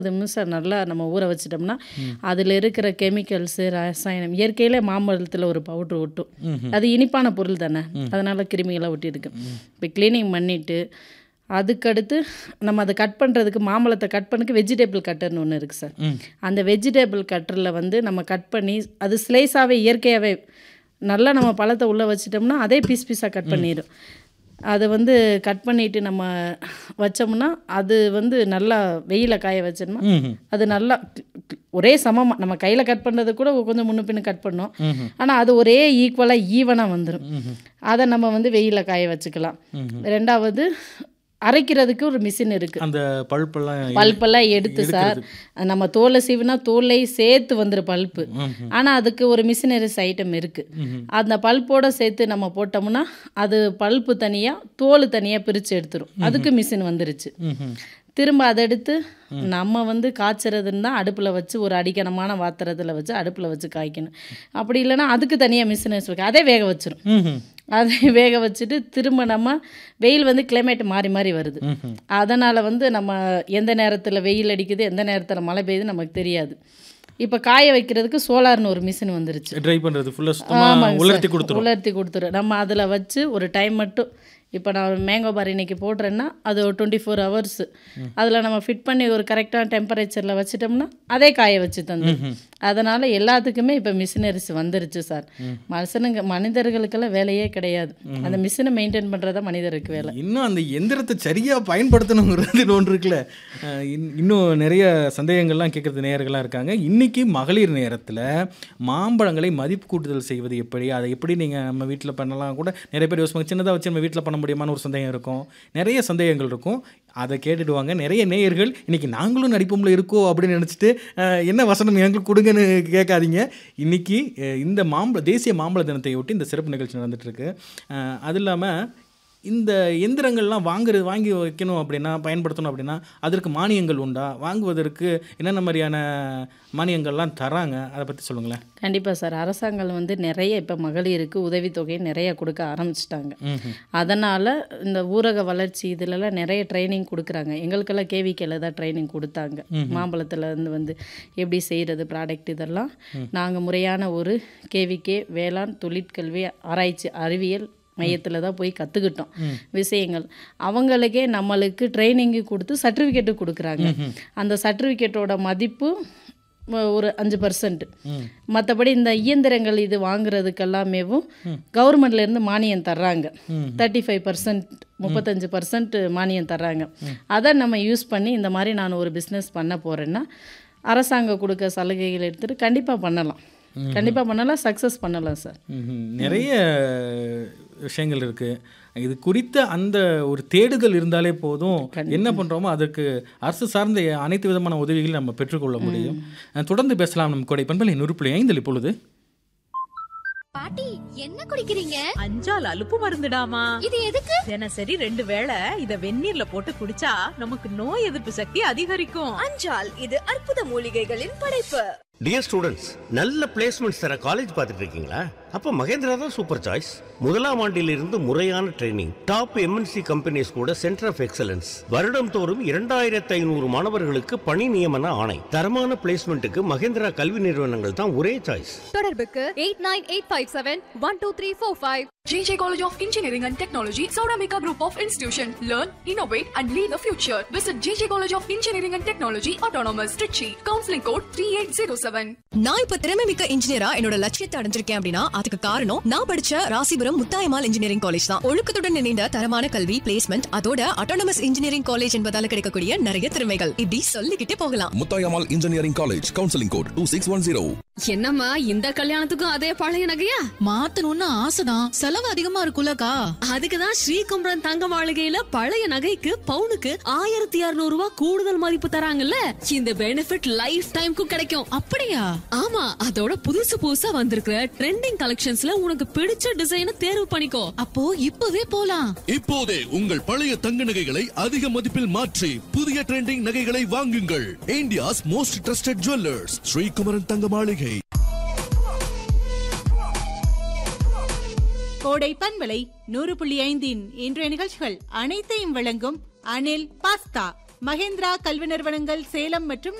அது மின்சார நல்லா நம்ம ஊற வச்சிட்டோம்னா அதில் இருக்கிற கெமிக்கல்ஸு ரசாயனம் இயற்கையிலே மாம்பழத்தில் ஒரு பவுட்ரு ஒட்டும் அது இனிப்பான பொருள் தானே அதனால கிருமிகளாக ஒட்டியிருக்கு இப்போ க்ளீனிங் பண்ணிவிட்டு அதுக்கடுத்து நம்ம அதை கட் பண்ணுறதுக்கு மாம்பழத்தை கட் பண்ணக்கு வெஜிடபிள் கட்டர்னு ஒன்று இருக்குது சார் அந்த வெஜிடபிள் கட்டரில் வந்து நம்ம கட் பண்ணி அது ஸ்லைஸாகவே இயற்கையாகவே நல்லா நம்ம பழத்தை உள்ளே வச்சிட்டோம்னா அதே பீஸ் பீஸாக கட் பண்ணிடும் அதை வந்து கட் பண்ணிட்டு நம்ம வச்சோம்னா அது வந்து நல்லா வெயில காய வச்சோம்னா அது நல்லா ஒரே சமமாக நம்ம கையில் கட் பண்ணுறது கூட கொஞ்சம் முன்ன பின்ன கட் பண்ணோம் ஆனால் அது ஒரே ஈக்குவலாக ஈவனாக வந்துடும் அதை நம்ம வந்து வெயில காய வச்சுக்கலாம் ரெண்டாவது அரைக்கிறதுக்கு ஒரு மிஷின் இருக்குது அந்த பழுப்பெல்லாம் பல்பெல்லாம் எடுத்து சார் நம்ம தோலை சீவினா தோலை சேர்த்து வந்துடும் பல்ப்பு ஆனால் அதுக்கு ஒரு மிஷினரிஸ் ஐட்டம் இருக்குது அந்த பல்போட சேர்த்து நம்ம போட்டோம்னா அது பல்ப்பு தனியாக தோல் தனியாக பிரித்து எடுத்துரும் அதுக்கு மிஷின் வந்துருச்சு திரும்ப அதை எடுத்து நம்ம வந்து காய்ச்சறதுன்னா அடுப்பில் வச்சு ஒரு அடிக்கணமான பாத்திரத்தில் வச்சு அடுப்பில் வச்சு காய்க்கணும் அப்படி இல்லைன்னா அதுக்கு தனியாக மிஷினரிஸ் இருக்கு அதே வேக வச்சிரும் ம்ஹும். அதை வேக வச்சுட்டு திரும்ப நம்ம வெயில் வந்து கிளைமேட் மாறி மாறி வருது அதனால் வந்து நம்ம எந்த நேரத்தில் வெயில் அடிக்குது எந்த நேரத்தில் மழை பெய்யுது நமக்கு தெரியாது இப்போ காய வைக்கிறதுக்கு சோலார்னு ஒரு மிஷின் வந்துருச்சு ட்ரை பண்ணுறது ஃபுல்லாக சுத்தமாக ஆமாங்க உலர்த்தி சார். கொடுத்துரும் உலர்த்தி கொடுத்துரும் நம்ம அதில் வச்சு ஒரு டைம் மட்டும் இப்போ நான் மேங்கோ பார் இன்னைக்கு போடுறேன்னா அது ஒரு டுவெண்ட்டி ஃபோர் ஹவர்ஸ் அதில் நம்ம ஃபிட் பண்ணி ஒரு கரெக்டான டெம்பரேச்சரில் வச்சிட்டோம்னா அதே காய வச்சு தந்து அதனால் எல்லாத்துக்குமே இப்போ மிஷினரிஸ் வந்துருச்சு சார் மனுஷனுங்க மனிதர்களுக்கெல்லாம் வேலையே கிடையாது அந்த மிஷினை மெயின்டைன் பண்ணுறதா மனிதருக்கு வேலை இன்னும் அந்த எந்திரத்தை சரியாக பயன்படுத்தணுங்கிறது ஒன்று இருக்குல்ல அஹ் இன்- இன்னும் நிறைய சந்தேகங்கள்லாம் கேட்குறது நேயர்களாக இருக்காங்க இன்னைக்கு மகளிர் நேரத்தில் மாம்பழங்களை மதிப்பு கூட்டுதல் செய்வது எப்படி அதை எப்படி நீங்கள் நம்ம வீட்டில் பண்ணலாம் கூட நிறைய பேர் யோசிப்பாங்க சின்னதாக வச்சு நம்ம வீட்டில் பண்ண முடியுமான்னு ஒரு சந்தேகம் இருக்கும் நிறைய சந்தேகங்கள் இருக்கும் அதை கேட்டுடுவாங்க நிறைய நேயர்கள் இன்னைக்கு நாங்களும் நடிப்போம்ல இருக்கோ அப்படின்னு நினச்சிட்டு அஹ், என்ன வசனம் எங்களுக்கு கொடுங்கன்னு கேட்காதீங்க இன்னைக்கு அஹ், இந்த மாம்பழ தேசிய மாம்பழ தினத்தை ஒட்டி இந்த சிறப்பு நிகழ்ச்சி நடந்துட்டு இருக்கு அஹ், அது இல்லாமல் இந்த எந்திரங்கள்லாம் வாங்குறது வாங்கி வைக்கணும் அப்படின்னா பயன்படுத்தணும் அப்படின்னா அதற்கு மானியங்கள் உண்டா வாங்குவதற்கு என்னென்ன மாதிரியான மானியங்கள்லாம் தராங்க அதை பற்றி சொல்லுங்களேன் கண்டிப்பாக சார் அரசாங்கம் வந்து நிறைய இப்போ மகளிருக்கு உதவித்தொகை நிறைய கொடுக்க ஆரம்பிச்சிட்டாங்க அதனால் இந்த ஊரக வளர்ச்சி இதிலெல்லாம் நிறைய ட்ரைனிங் கொடுக்குறாங்க எங்களுக்கெல்லாம் கேவிக்கையில் தான் ட்ரைனிங் கொடுத்தாங்க மாம்பழத்துல இருந்து வந்து எப்படி செய்கிறது ப்ராடக்ட் இதெல்லாம் நாங்கள் முறையான ஒரு கேவிகே வேளாண் தொழிற்கல்வி ஆராய்ச்சி அறிவியல் மையத்தில் தான் போய் கற்றுக்கிட்டோம் விஷயங்கள் அவங்களுக்கே நம்மளுக்கு ட்ரைனிங்கு கொடுத்து சர்டிஃபிகேட்டு கொடுக்குறாங்க அந்த சர்டிஃபிகேட்டோட மதிப்பு ம- ஒரு அஞ்சு பர்சன்ட் மற்றபடி இந்த இயந்திரங்கள் இது வாங்குறதுக்கெல்லாமேவும் கவர்மெண்ட்லேருந்து மானியம் தர்றாங்க தேர்ட்டி ஃபைவ் பர்சன்ட் முப்பத்தஞ்சு பர்சன்ட் மானியம் தர்றாங்க அதை நம்ம யூஸ் பண்ணி இந்த மாதிரி நான் ஒரு பிஸ்னஸ் பண்ண போகிறேன்னா அரசாங்கம் கொடுக்க சலுகைகள் எடுத்துகிட்டு கண்டிப்பாக பண்ணலாம் கண்டிப்பாக பண்ணலாம் சக்ஸஸ் பண்ணலாம் சார் ம்ஹும். நிறைய விஷயங்கள் இருக்குது இது குறித்த அந்த ஒரு தேடுதல் இருந்தாலே போதும் என்ன பண்ணுறோமோ அதற்கு அரசு சார்ந்த அனைத்து விதமான உதவிகளை நம்ம பெற்றுக்கொள்ள முடியும் அஹ் தொடர்ந்து பேசலாம் நம் கொடை பண்பலை நூறு ஐந்தில் இப்பொழுது பாட்டி என்ன குடிக்கிறீங்க அஞ்சால் அலுப்பு மருந்துடாமா இது எதுக்கு தினசரி ரெண்டு வேளை இத வெந்நீர்ல போட்டு குடிச்சா நமக்கு நோய் எதிர்ப்பு சக்தி அதிகரிக்கும் அஞ்சால் இது அற்புத மூலிகைகளின் படைப்பு டியர் ஸ்டூடெண்ட்ஸ் நல்ல பிளேஸ்மெண்ட்ஸ் தர காலேஜ் பார்த்துட்டு இருக்கீங்களா அப்போ மகேந்திரா தான் சூப்பர் சாய்ஸ் முதலாம் ஆண்டிலிருந்து முறையான ட்ரைனிங் டாப் எம்என்சி கம்பெனிஸ் கூட சென்டர் ஆஃப் எக்ஸலன்ஸ் வருடம் தோறும் இரண்டாயிரத்து ஐநூறு மாணவர்களுக்கு பணி நியமன ஆணை தரமான பிளேஸ்மெண்ட்டுக்கு மகேந்திரா கல்வி நிறுவனங்கள் தான் ஒரே சாய்ஸ் தொடர்புக்கு eight nine eight five seven one two three four five JJ College of Engineering and Technology, Sauramika Group of Institution. Learn, innovate, and lead the future. Visit JJ College of Engineering and Technology, Autonomous, Trichy. Counseling code 3807. நான் இப்ப திறமை மிக்க இன்ஜினியரா என்னோட லட்சியத்தை அடைஞ்சிருக்கேன் அப்படின்னா அதுக்கு காரணம் நான் படிச்ச ராசிபுரம் முத்தாயமால் இன்ஜினியரிங் காலேஜ் தான் ஒழுக்கத்துடன் இணைந்த தரமான கல்வி பிளேஸ்மெண்ட் அதோட அட்டானமஸ் இன்ஜினியரிங் காலேஜ் என்பதால கிடைக்கக்கூடிய நிறைய திறமைகள் இப்படி சொல்லிக்கிட்டே போகலாம் Muthayammal engineering college counselling code two six one zero என்னம்மா இந்த கல்யாணத்துக்கும் அதே பழைய நகையா மாத்தணும்னு ஆசைதான் செலவு அதிகமா இருக்கும்லக்கா அதுக்குதான் ஸ்ரீகும்பரம் தங்க மாளிகையில பழைய நகைக்கு பவுனுக்கு ஆயிரத்தி இருநூறு ரூபாய் கூடுதல் மதிப்பு தராங்கல்ல இந்த பெனிஃபிட் லைஃப் டைம்க்கும் கிடைக்கும் அப்படியா ஆமா அதோட புதுசு புதுசா வந்திருக்கிற ட்ரெண்டிங் கலெக்ஷன்ஸ்ல உனக்கு பிடிச்ச டிசைனை தேர்வு பண்ணிக்கோ அப்போ இப்பவே போலாம் இப்போதே உங்கள் பழைய தங்க நகைகளை அதிக மதிப்பில் மாற்றி புதிய ட்ரெண்டிங் நகைகளை வாங்குங்கள் India's most trusted jewellers Sri Kumaran Thanga Maligai கோடை பண்பலை நூறு புள்ளி ஐந்தின் இன்றைய நிகழ்ச்சிகள் அனைத்தையும் வழங்கும் அனில் பாஸ்தா மகேந்திரா கல்வி நிறுவனங்கள் சேலம் மற்றும்